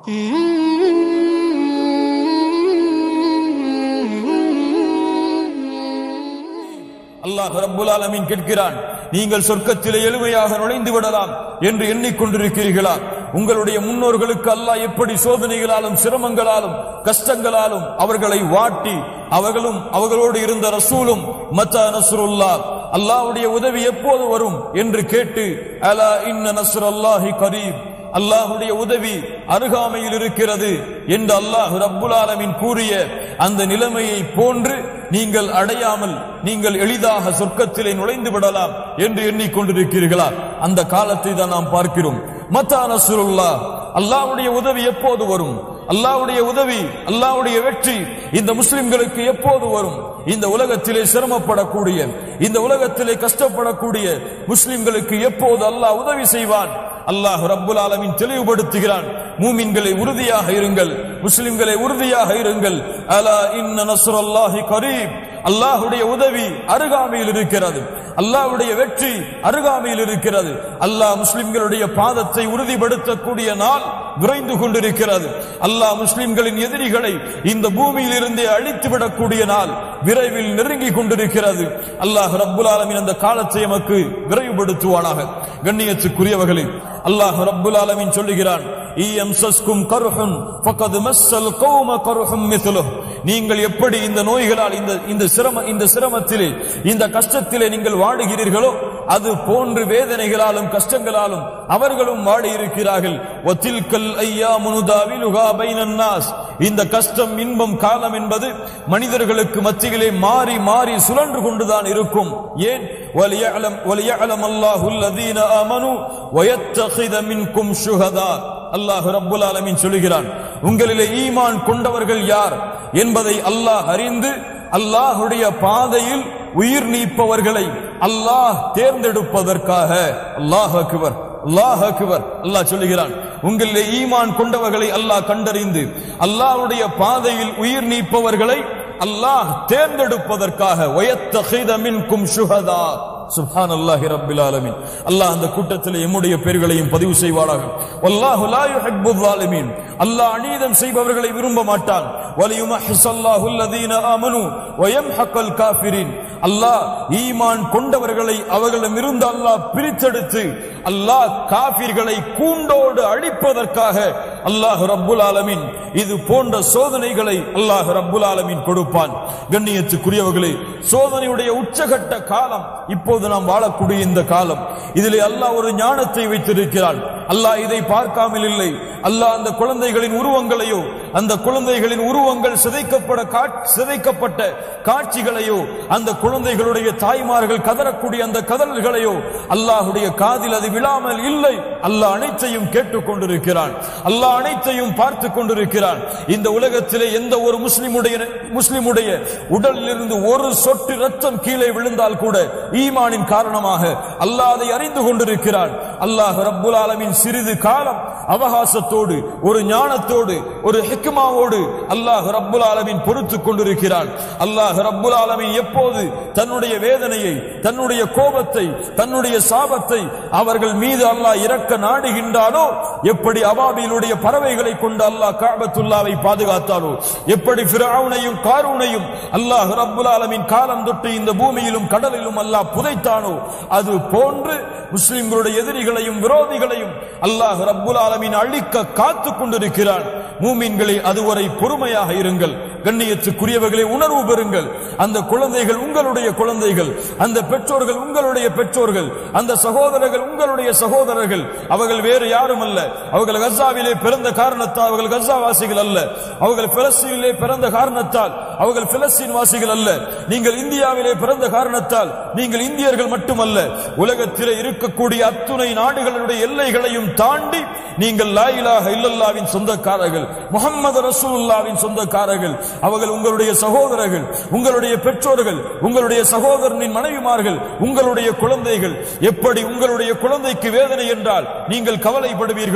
அல்லாஹ் ரப்புல் ஆலமீன் கேட்கிறான் நீங்கள் சொர்க்கத்திலே எளிமையாக நுழைந்து விடலாம் என்று எண்ணிக்கொண்டிருக்கிறீர்களா உங்களுடைய முன்னோர்களுக்கு அல்லாஹ் எப்படி சோதனைகளாலும் சிரமங்களாலும் கஷ்டங்களாலும் அவர்களை வாட்டி அவர்களும் அவர்களோடு இருந்த ரசூலும் மத்த நஸ்ருல்லா அல்லாஹ்வுடைய உதவி எப்போது வரும் என்று கேட்டு அலா இன்ன நஸ்ரல்லாஹி கரீப் அல்லாஹுடைய உதவி அருகாமையில் இருக்கிறது என்று அல்லாஹ் ரப்புல் ஆலமீன் கூறிய அந்த நிலைமையை போன்று நீங்கள் அடையாமல் நீங்கள் எளிதாக சொர்க்கத்திலே நுழைந்து விடலாம் என்று எண்ணிக்கொண்டிருக்கிறீர்களா அந்த காலத்தை தான் நாம் பார்க்கிறோம் மத்தா நஸ்ருல்லா அல்லாஹ்வுடைய உதவி எப்போது வரும் அல்லாஹ்வுடைய உதவி அல்லாஹ்வுடைய வெற்றி இந்த முஸ்லிம்களுக்கு எப்போது வரும் இந்த உலகத்திலே சிரமப்படக்கூடிய இந்த உலகத்திலே கஷ்டப்படக்கூடிய முஸ்லிம்களுக்கு எப்போது அல்லாஹ் உதவி செய்வான் அல்லாஹ் ரப்புல் ஆலமீன் தெளிவுபடுத்துகிறான் மூமின்களை உறுதியாக இருங்கள் முஸ்லிம்களை உறுதியாக இருங்கள் அலா இன்ன நஸ்ரல்லாஹி கரீப் அல்லாஹ்வுடைய உதவி அருகாமையில் இருக்கிறது அல்லாஹ்வுடைய வெற்றி அருகாமையில் இருக்கிறது அல்லாஹ் முஸ்லிம்களுடைய பாதத்தை உறுதிப்படுத்தக்கூடிய நாள் விரைந்து கொண்டிருக்கிறது அல்லாஹ் முஸ்லிம்களின் எதிரிகளை இந்த பூமியில் இருந்தே அழித்து விடக்கூடிய நாள் விரைவில் நெருங்கி கொண்டிருக்கிறது அல்லாஹ் ரப்புல் ஆலமீன் அந்த காலத்தை எமக்கு விரைவுபடுத்துவானாக கண்ணியத்துக்குரியவர்களே அல்லாஹ் ரப்புல் ஆலமீன் சொல்லுகிறான் இயம்சஸ்கும் கருஹுன் ஃபகத் மஸ்ஸல் கௌம கருஹும் மித்லுஹ் நீங்கள் எப்படி இந்த நோய்களால் இந்த இந்த சிரம இந்த சிரமத்திலே இந்த கஷ்டத்திலே நீங்கள் வாடுகிறீர்களோ அது போன்று வேதனைகளாலும் கஷ்டங்களாலும் அவர்களும் வாடி இருக்கிறார்கள் ஒத்தில்கல் ஐயா முனுதாவிலுகா பைனன் நாஸ் இந்த கஷ்டம் இன்பம் காலம் என்பது மனிதர்களுக்கு மத்தியிலே மாறி மாறி சுழன்று கொண்டுதான் இருக்கும் ஏன் வலியஅலம் வலியஅலம் அல்லாஹுல் லதீன ஆமனு வயத்தகித மின்கும் ஷுஹதா அல்லாஹ் ரப்புல் ஆலமீன் சொல்லுகிறான் உங்களிலே ஈமான் கொண்டவர்கள் யார் என்பதை அல்லாஹ் அறிந்து அல்லாஹுடைய பாதையில் உயிர் நீப்பவர்களை அல்லாஹ் தேர்ந்தெடுப்பதற்காக அல்லாஹ் அக்பர் அல்லாஹ் அக்பர் அல்லாஹ் சொல்லுகிறான் உங்களிலே ஈமான் கொண்டவர்களை அல்லாஹ் கண்டறிந்து அல்லாஹ்வுடைய பாதையில் உயிர் நீப்பவர்களை அல்லாஹ் தேர்ந்தெடுப்பதற்காக வயத்தகித மின்கும் ஷுஹதா சுப்ஹான் அல்லாஹி ரப்பில் ஆலமீன் அல்லாஹ் அந்த கூட்டத்தில் எம்முடைய பெயர்களையும் பதிவு செய்வாராக வல்லாஹு லா யுஹிப்பு ஸாலிமீன் அல்லாஹ் அநீதம் செய்பவர்களை விரும்ப மாட்டான் வலியுமஹிஸல்லாஹு அல்லதீன ஆமனு வயம்ஹக்கல் காஃபிரின் அல்லாஹ் ஈமான் கொண்டவர்களை அவர்களிடமிருந்து அல்லாஹ் பிரித்தெடுத்து அல்லாஹ் காஃபிர்களை கூண்டோடு அழிப்பதற்காக அல்லாஹ் ரப்புல் ஆலமீன் இது போன்ற சோதனைகளை அல்லாஹ் ரப்புல் ஆலமீன் கொடுப்பான் கண்ணியத்துக்குரியவர்களே சோதனையுடைய உச்சகட்ட காலம் இப்போது நாம் வாழக்கூடிய இந்த காலம் இதிலே அல்லாஹ் ஒரு ஞானத்தை வைத்திருக்கிறான் அல்லாஹ் இதை பார்க்காமல் இல்லை அல்லாஹ் அந்த குழந்தைகளின் உருவங்களையோ அந்த குழந்தைகளின் உருவங்கள் சிதைக்கப்பட காட்- சிதைக்கப்பட்ட காட்சிகளையோ அந்த குழந்தைகளுடைய தாய்மார்கள் கதறக்கூடிய அந்த கதறல்களையோ அல்லாஹுடைய காதில் அது விழாமல் இல்லை அல்லாஹ் அனைத்தையும் கேட்டுக் கொண்டிருக்கிறான் அல்லாஹ் அனைத்தையும் பார்த்து கொண்டிருக்கிறான் இந்த உலகத்திலே எந்த ஒரு முஸ்லிமுடைய முஸ்லிமுடைய உடலில் இருந்து ஒரு சொட்டு ரத்தம் கீழே விழுந்தால் கூட ஈமானின் காரணமாக அல்லாஹ் அதை அறிந்து கொண்டிருக்கிறான் அல்லாஹ் ரப்புல் ஆலமீன் சிறிது காலம் அவகாசத்தோடு ஒரு ஞானத்தோடு ஒரு ஹிக்மாவோடு அல்லாஹ் ரப்புல் ஆலமீன் பொறுத்துக் கொண்டிருக்கிறான் அல்லாஹ் ரப்புல் ஆலமீன் எப்போது தன்னுடைய வேதனையை தன்னுடைய கோபத்தை தன்னுடைய சாபத்தை அவர்கள் மீது அல்லாஹ் இறக்க நாடுகின்றானோ எப்படி அபாபிலுடைய பறவைகளை கொண்டு அல்லாஹ் காபத்துல்லாவை பாதுகாத்தானோ எப்படி ஃபிரௌனையும் காரூனையும் அல்லாஹ் ரப்புல் ஆலமீன் காலம் தொட்டு இந்த பூமியிலும் கடலிலும் அல்லாஹ் புதைத்தானோ அது போன்று முஸ்லிம்களுடைய எதிரிகளையும் விரோதிகளையும் அல்லாஹ் ரப்புல் ஆலமீன் அழிக்க காத்துக் கொண்டிருக்கிறான் மூமின்களே அதுவரை பொறுமையாக இருங்கள் கண்ணியத்துக்குரியவர்களே உணர்வு பெறுங்கள் அந்த குழந்தைகள் உங்களுடைய குழந்தைகள் அந்த பெற்றோர்கள் உங்களுடைய பெற்றோர்கள் அந்த சகோதரர்கள் உங்களுடைய சகோதரர்கள் அவர்கள் வேறு யாரும் அல்ல அவர்கள் கசாவிலே பிறந்த காரணத்தால் அவர்கள் கசா வாசிகள் அல்ல அவர்கள் பிலஸ்தீனிலே பிறந்த காரணத்தால் அவர்கள் பிலஸ்தீன் வாசிகள் அல்ல நீங்கள் இந்தியாவிலே பிறந்த காரணத்தால் நீங்கள் இந்தியர்கள் மட்டுமல்ல உலகத்திலே இருக்கக்கூடிய அத்துணை நாடுகளுடைய எல்லைகளையும் தாண்டி நீங்கள் லாயிலாக இல்லல்லாவின் சொந்தக்காரர்கள் முகம்மது ரசூலுல்லாவின் சொந்தக்காரர்கள் அவர்கள் உங்களுடைய சகோதரர்கள் உங்களுடைய பெற்றோர்கள் உங்களுடைய சகோதரனின் மனைவிமார்கள் உங்களுடைய குழந்தைகள் எப்படி உங்களுடைய குழந்தைக்கு வேதனை என்றால் நீங்கள் கவலைப்படுவீர்களோ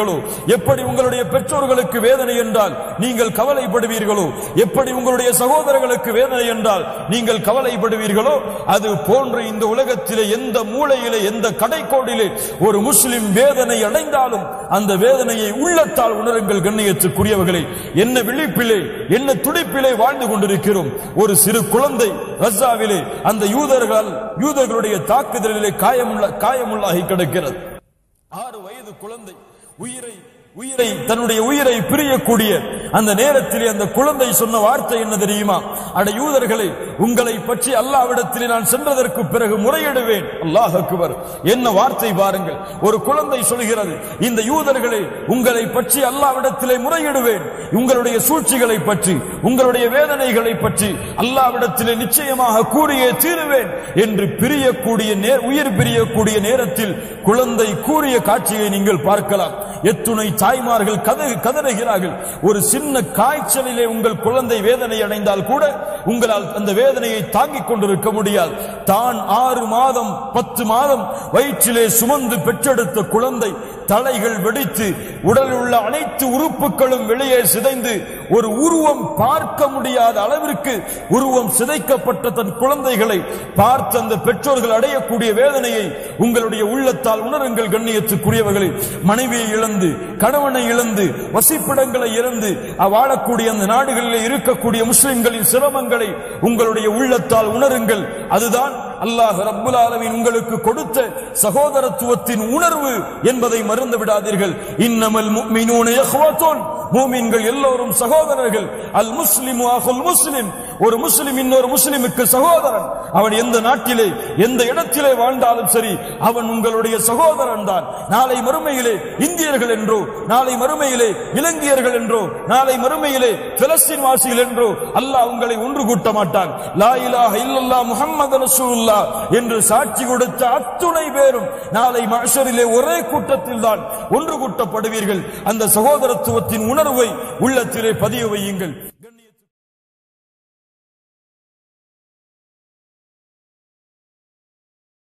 கவலைப்படுவீர்களோ எப்படி உங்களுடைய பெற்றோர்களுக்கு வேதனை என்றால் நீங்கள் கவலைப்படுவீர்களோ எப்படி உங்களுடைய சகோதரர்களுக்கு வேதனை என்றால் நீங்கள் கவலைப்படுவீர்களோ அது போன்று இந்த உலகத்திலே எந்த மூலையிலே எந்த கடைக்கோடிலே ஒரு முஸ்லிம் வேதனை அடைந்தாலும் அந்த வேதனையை உள்ளத்தால் உணருங்கள் கண்ணியத்துக்குரியவர்களே என்ன விழிப்பிலே என்ன துடிப்பிலே வாழ்ந்து கொண்டிருக்கிறோம் ஒரு சிறு குழந்தை ரஸ்ஸாவிலே அந்த யூதர்கள் யூதர்களுடைய தாக்குதலிலே காயமுள்ள காயமுள்ளாகி கிடக்கிறது ஆறு வயது குழந்தை உயிரை உயிரை தன்னுடைய உயிரை பிரியக்கூடிய அந்த நேரத்திலே அந்த குழந்தை சொன்ன வார்த்தை என்ன தெரியுமா அட யூதர்களே உங்களை பற்றி அல்லாவிடத்திலே நான் சென்றதற்கு பிறகு முறையிடுவேன் அல்லாஹ் அக்பர் என்ன வார்த்தை பாருங்கள் ஒரு குழந்தை சொல்கிறது இந்த யூதர்களே உங்களை பற்றி அல்லாவிடத்திலே முறையிடுவேன் உங்களுடைய சூழ்ச்சிகளை பற்றி உங்களுடைய வேதனைகளை பற்றி அல்லாவிடத்திலே நிச்சயமாக கூறியே தீருவேன் என்று பிரியக்கூடிய நே- உயிர் பிரியக்கூடிய நேரத்தில் குழந்தை கூறிய காட்சியை நீங்கள் பார்க்கலாம் எத்துணை தாய்மார்கள் கத- கதறுகிறார்கள் ஒரு சின்ன காய்ச்சலிலே உங்கள் குழந்தை வேதனை அடைந்தால் கூட உங்களால் அந்த வேதனையை தாங்கிக் கொண்டிருக்க முடியாது தான் ஆறு மாதம் பத்து மாதம் வயிற்றிலே சுமந்து பெற்றெடுத்த குழந்தை தலைகள் வெடித்து உடலில் உள்ள அனைத்து உறுப்புகளும் வெளியே சிதைந்து ஒரு உருவம் பார்க்க முடியாத அளவிற்கு உருவம் சிதைக்கப்பட்ட தன் குழந்தைகளை பார்த்து அந்த பெற்றோர்கள் அடையக்கூடிய வேதனையை உங்களுடைய உள்ளத்தால் உணருங்கள் கண்ணியத்துக்குரியவர்களே மனைவியை இழந்து கணவனை இழந்து வசிப்பிடங்களை இழந்து வாழக்கூடிய அந்த நாடுகளிலே இருக்கக்கூடிய முஸ்லிம்களின் சிரமங்களை உங்களுடைய உள்ளத்தால் உணருங்கள் அதுதான் அல்லாஹ் ரப்புல் ஆலமீன் உங்களுக்கு கொடுத்த சகோதரத்துவத்தின் உணர்வு என்பதை மறந்து விடாதீர்கள் இன்னமல் முஃமினூன இஹ்வத்துன் மூமின்கள் எல்லோரும் சகோதரர்கள் அல் முஸ்லிமு அகுல் முஸ்லிம் ஒரு முஸ்லிம் இன்னொரு முஸ்லிமுக்கு சகோதரன் அவன் எந்த நாட்டிலே எந்த இடத்திலே வாழ்ந்தாலும் சரி அவன் உங்களுடைய சகோதரன் தான் நாளை மறுமையிலே இந்தியர்கள் என்றோ நாளை மறுமையிலே இலங்கையர்கள் என்றோ நாளை மறுமையிலே பிலஸ்தீன் வாசிகள் என்றோ அல்லாஹ் உங்களை ஒன்று கூட்ட மாட்டான் லா இலாஹ இல்லல்லாஹ் முஹம்மது ரசூலுல்லாஹ் என்று சாட்சி கொடுத்த அத்துணை பேரும் நாளை மஹ்ஷரிலே ஒரே கூட்டத்தில் தான் ஒன்று கூட்டப்படுவீர்கள் அந்த சகோதரத்துவத்தின் உணர்வை உள்ளத்திலே பதிய வையுங்கள்